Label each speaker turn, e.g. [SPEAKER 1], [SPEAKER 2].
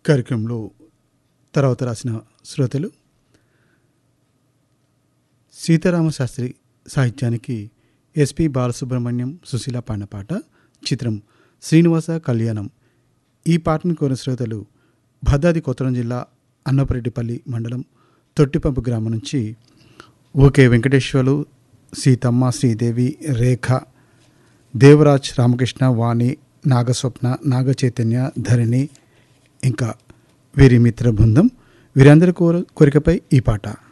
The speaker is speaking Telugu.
[SPEAKER 1] కార్యక్రమంలో తర్వాత రాసిన శ్రోతలు సీతారామ శాస్త్రి సాహిత్యానికి ఎస్పి బాలసుబ్రహ్మణ్యం సుశీల పాడిన పాట చిత్రం శ్రీనివాస కళ్యాణం ఈ పాటను కోరిన శ్రోతలు భద్రాది కొత్తగూడెం జిల్లా అన్నపరెడ్డిపల్లి మండలం తొట్టిపంపు గ్రామం నుంచి ఓకే వెంకటేశ్వర్లు సీతమ్మ శ్రీదేవి రేఖ దేవరాజ్ రామకృష్ణ వాణి నాగస్వప్న నాగచైతన్య ధరణి ఇంకా వీరి మిత్ర బృందం వీరందరి కోర కోరికపై ఈ పాట